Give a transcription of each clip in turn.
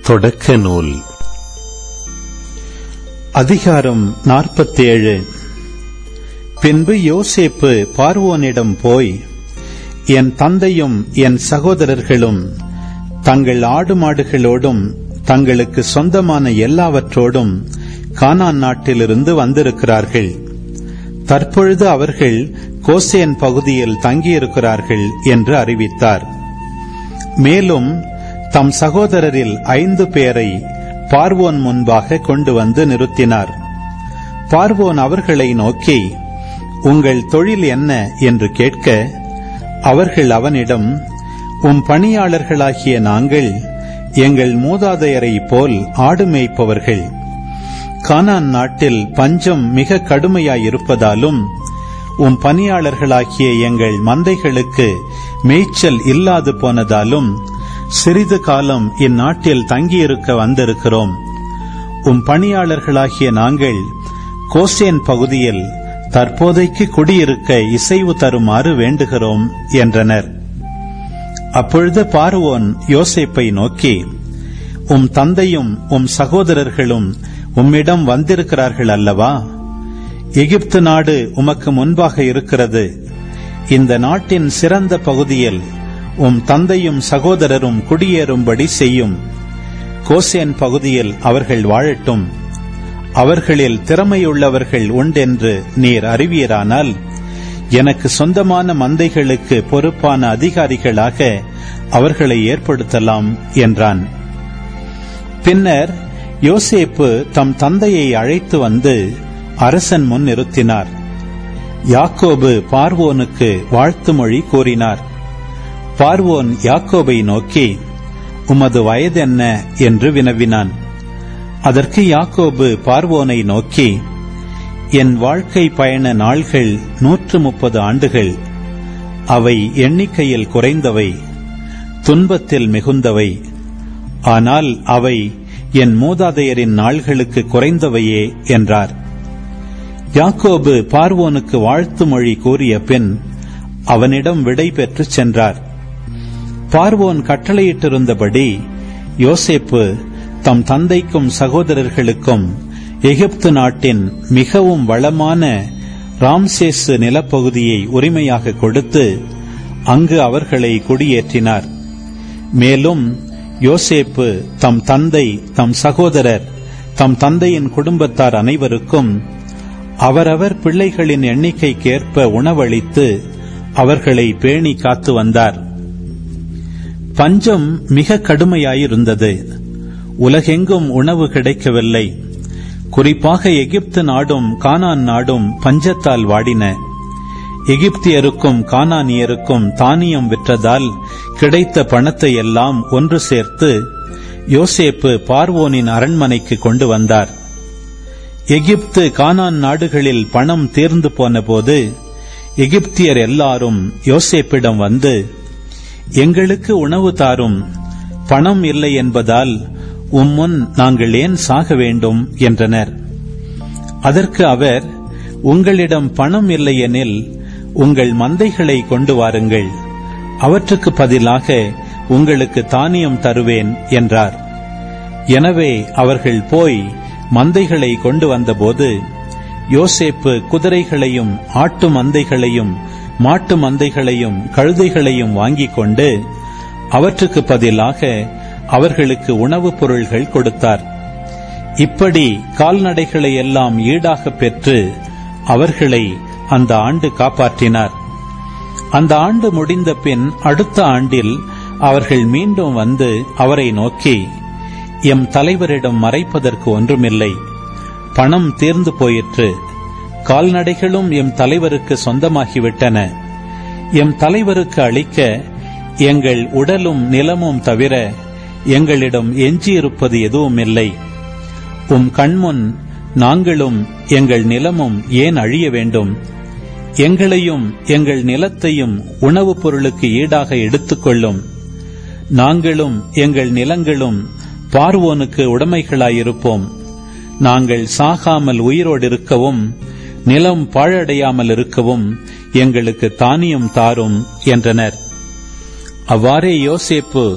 தொடக்க நூல் அதிகாரம் நாற்பத்தேழு பின்பு யோசேப்பு பார்வோனிடம் போய் என் தந்தையும் என் சகோதரர்களும் தங்கள் ஆடு மாடுகளோடும் தங்களுக்கு சொந்தமான எல்லாவற்றோடும் கானான் நாட்டிலிருந்து வந்திருக்கிறார்கள் தற்பொழுது அவர்கள் கோசேன் பகுதியில் தங்கியிருக்கிறார்கள் என்று அறிவித்தார் மேலும் தம் சகோதரரில் ஐந்து பேரை பார்வோன் முன்பாக கொண்டு வந்து நிறுத்தினார் பார்வோன் அவர்களை நோக்கி உங்கள் தொழில் என்ன என்று கேட்க அவர்கள் அவனிடம் உம் பணியாளர்களாகிய நாங்கள் எங்கள் மூதாதையரை போல் ஆடு மேய்ப்பவர்கள் கானான் நாட்டில் பஞ்சம் மிக கடுமையாயிருப்பதாலும் உம் பணியாளர்களாகிய எங்கள் மந்தைகளுக்கு மேய்ச்சல் இல்லாது போனதாலும் சிறிது காலம் இந்நாட்டில் தங்கியிருக்க வந்திருக்கிறோம் உம் பணியாளர்களாகிய நாங்கள் கோசேன் பகுதியில் தற்போதைக்கு குடியிருக்க இசைவு தருமாறு வேண்டுகிறோம் என்றனர் அப்பொழுது பார்வோன் யோசேப்பை நோக்கி உம் தந்தையும் உம் சகோதரர்களும் உம்மிடம் வந்திருக்கிறார்கள் அல்லவா எகிப்து நாடு உமக்கு முன்பாக இருக்கிறது இந்த நாட்டின் சிறந்த பகுதியில் உம் தந்தையும் சகோதரரும் குடியேறும்படி செய்யும் கோசேன் பகுதியில் அவர்கள் வாழட்டும் அவர்களில் திறமையுள்ளவர்கள் உண்டென்று நீர் அறிவீரானால் எனக்கு சொந்தமான மந்தைகளுக்கு பொறுப்பான அதிகாரிகளாக அவர்களை ஏற்படுத்தலாம் என்றான் பின்னர் யோசேப்பு தம் தந்தையை அழைத்து வந்து அரசன் முன் நிறுத்தினார் யாக்கோபு பார்வோனுக்கு வாழ்த்து மொழி கூறினார் பார்வோன் யாக்கோபை நோக்கி உமது வயதென்ன என்று வினவினான் அதற்கு யாக்கோபு பார்வோனை நோக்கி என் வாழ்க்கை பயண நாள்கள் நூற்று முப்பது ஆண்டுகள் அவை எண்ணிக்கையில் குறைந்தவை துன்பத்தில் மிகுந்தவை ஆனால் அவை என் மூதாதையரின் நாள்களுக்கு குறைந்தவையே என்றார் யாக்கோபு பார்வோனுக்கு வாழ்த்து மொழி கூறிய பின் அவனிடம் விடை பெற்று சென்றார் பார்வோன் கட்டளையிட்டிருந்தபடி யோசேப்பு தம் தந்தைக்கும் சகோதரர்களுக்கும் எகிப்து நாட்டின் மிகவும் வளமான ராம்சேசு நிலப்பகுதியை உரிமையாக கொடுத்து அங்கு அவர்களை குடியேற்றினார் மேலும் யோசேப்பு தம் தந்தை தம் சகோதரர் தம் தந்தையின் குடும்பத்தார் அனைவருக்கும் அவரவர் பிள்ளைகளின் எண்ணிக்கைக்கேற்ப உணவளித்து அவர்களை பேணி காத்து வந்தார் பஞ்சம் மிக கடுமையாயிருந்தது உலகெங்கும் உணவு கிடைக்கவில்லை குறிப்பாக எகிப்து நாடும் கானான் நாடும் பஞ்சத்தால் வாடின எகிப்தியருக்கும் கானானியருக்கும் தானியம் விற்றதால் கிடைத்த பணத்தை எல்லாம் ஒன்று சேர்த்து யோசேப்பு பார்வோனின் அரண்மனைக்கு கொண்டு வந்தார் எகிப்து கானான் நாடுகளில் பணம் தீர்ந்து போனபோது எகிப்தியர் எல்லாரும் யோசேப்பிடம் வந்து எங்களுக்கு உணவு தாரும் பணம் இல்லை என்பதால் உம்முன் நாங்கள் ஏன் சாக வேண்டும் என்றனர் அதற்கு அவர் உங்களிடம் பணம் இல்லையெனில் உங்கள் மந்தைகளை கொண்டு வாருங்கள் அவற்றுக்கு பதிலாக உங்களுக்கு தானியம் தருவேன் என்றார் எனவே அவர்கள் போய் மந்தைகளை கொண்டு வந்தபோது யோசேப்பு குதிரைகளையும் ஆட்டு மந்தைகளையும் மாட்டு மந்தைகளையும் கழுதைகளையும் வாங்கிக் கொண்டு அவற்றுக்கு பதிலாக அவர்களுக்கு உணவுப் பொருள்கள் கொடுத்தார் இப்படி கால்நடைகளை எல்லாம் ஈடாக பெற்று அவர்களை அந்த ஆண்டு காப்பாற்றினார் அந்த ஆண்டு முடிந்த பின் அடுத்த ஆண்டில் அவர்கள் மீண்டும் வந்து அவரை நோக்கி எம் தலைவரிடம் மறைப்பதற்கு ஒன்றுமில்லை பணம் தீர்ந்து போயிற்று கால்நடைகளும் எம் தலைவருக்கு சொந்தமாகிவிட்டன எம் தலைவருக்கு அளிக்க எங்கள் உடலும் நிலமும் தவிர எங்களிடம் எஞ்சியிருப்பது எதுவும் இல்லை உம் கண்முன் நாங்களும் எங்கள் நிலமும் ஏன் அழிய வேண்டும் எங்களையும் எங்கள் நிலத்தையும் உணவுப் பொருளுக்கு ஈடாக எடுத்துக்கொள்ளும் நாங்களும் எங்கள் நிலங்களும் பார்வோனுக்கு உடைமைகளாயிருப்போம் நாங்கள் சாகாமல் உயிரோடு இருக்கவும் நிலம் பாழடையாமல் இருக்கவும் எங்களுக்கு தானியம் தாரும் என்றனர் அவ்வாறே யோசேப்பு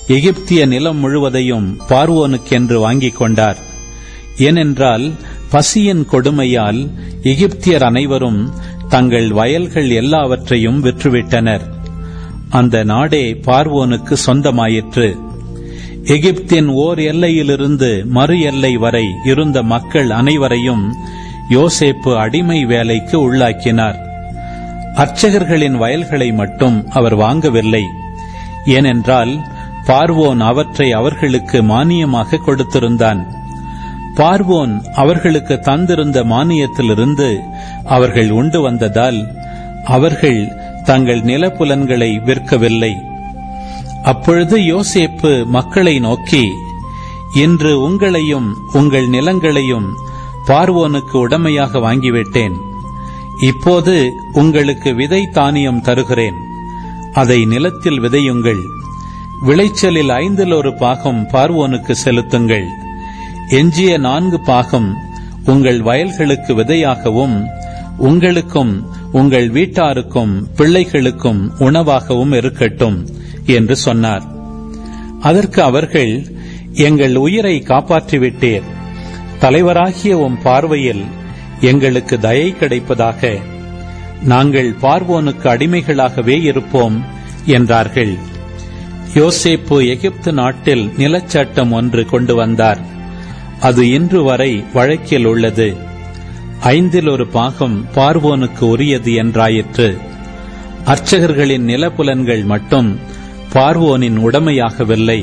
எகிப்திய நிலம் முழுவதையும் பார்வோனுக்கென்று வாங்கிக் கொண்டார் ஏனென்றால் பசியின் கொடுமையால் எகிப்தியர் அனைவரும் தங்கள் வயல்கள் எல்லாவற்றையும் விற்றுவிட்டனர் அந்த நாடே பார்வோனுக்கு சொந்தமாயிற்று எகிப்தின் ஓர் எல்லையிலிருந்து மறு எல்லை வரை இருந்த மக்கள் அனைவரையும் யோசேப்பு அடிமை வேலைக்கு உள்ளாக்கினார் அர்ச்சகர்களின் வயல்களை மட்டும் அவர் வாங்கவில்லை ஏனென்றால் பார்வோன் அவற்றை அவர்களுக்கு மானியமாக கொடுத்திருந்தான் பார்வோன் அவர்களுக்கு தந்திருந்த மானியத்திலிருந்து அவர்கள் உண்டு வந்ததால் அவர்கள் தங்கள் நிலப்புலன்களை விற்கவில்லை அப்பொழுது யோசேப்பு மக்களை நோக்கி இன்று உங்களையும் உங்கள் நிலங்களையும் பார்வோனுக்கு உடமையாக வாங்கிவிட்டேன் இப்போது உங்களுக்கு விதை தானியம் தருகிறேன் அதை நிலத்தில் விதையுங்கள் விளைச்சலில் ஐந்தில் ஒரு பாகம் பார்வோனுக்கு செலுத்துங்கள் எஞ்சிய நான்கு பாகம் உங்கள் வயல்களுக்கு விதையாகவும் உங்களுக்கும் உங்கள் வீட்டாருக்கும் பிள்ளைகளுக்கும் உணவாகவும் இருக்கட்டும் என்று சொன்னார் அதற்கு அவர்கள் எங்கள் உயிரை காப்பாற்றிவிட்டீர் தலைவராகிய உம் பார்வையில் எங்களுக்கு தயை கிடைப்பதாக நாங்கள் பார்வோனுக்கு அடிமைகளாகவே இருப்போம் என்றார்கள் யோசேப்பு எகிப்து நாட்டில் நிலச்சட்டம் ஒன்று கொண்டு வந்தார் அது இன்று வரை வழக்கில் உள்ளது ஐந்தில் ஒரு பாகம் பார்வோனுக்கு உரியது என்றாயிற்று அர்ச்சகர்களின் நிலப்புலன்கள் மட்டும் பார்வோனின் உடமையாகவில்லை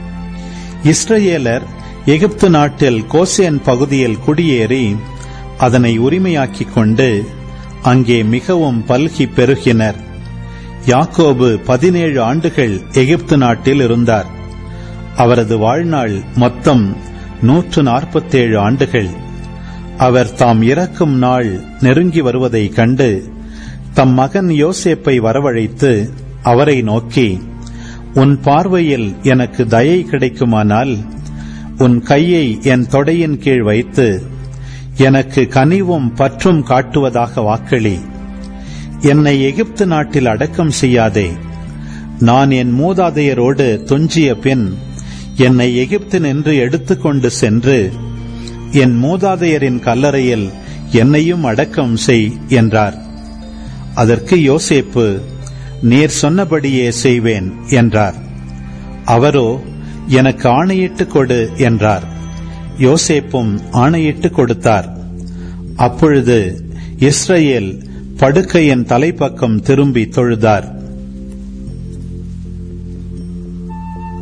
இஸ்ரேலர் எகிப்து நாட்டில் கோசேன் பகுதியில் குடியேறி அதனை உரிமையாக்கிக் கொண்டு அங்கே மிகவும் பல்கி பெருகினர் யாக்கோபு பதினேழு ஆண்டுகள் எகிப்து நாட்டில் இருந்தார் அவரது வாழ்நாள் மொத்தம் நூற்று நாற்பத்தேழு ஆண்டுகள் அவர் தாம் இறக்கும் நாள் நெருங்கி வருவதைக் கண்டு தம் மகன் யோசேப்பை வரவழைத்து அவரை நோக்கி உன் பார்வையில் எனக்கு தயை கிடைக்குமானால் உன் கையை என் தொடையின் கீழ் வைத்து எனக்கு கனிவும் பற்றும் காட்டுவதாக வாக்களி என்னை எகிப்து நாட்டில் அடக்கம் செய்யாதே நான் என் மூதாதையரோடு துஞ்சிய பின் என்னை எகிப்தினின்று எடுத்துக்கொண்டு சென்று என் மூதாதையரின் கல்லறையில் என்னையும் அடக்கம் செய் என்றார் அதற்கு யோசேப்பு நீர் சொன்னபடியே செய்வேன் என்றார் அவரோ எனக்கு ஆணையிட்டு கொடு என்றார் யோசேப்பும் ஆணையிட்டு கொடுத்தார் அப்பொழுது இஸ்ரேல் படுக்கையின் தலைப்பக்கம் திரும்பி தொழுதார்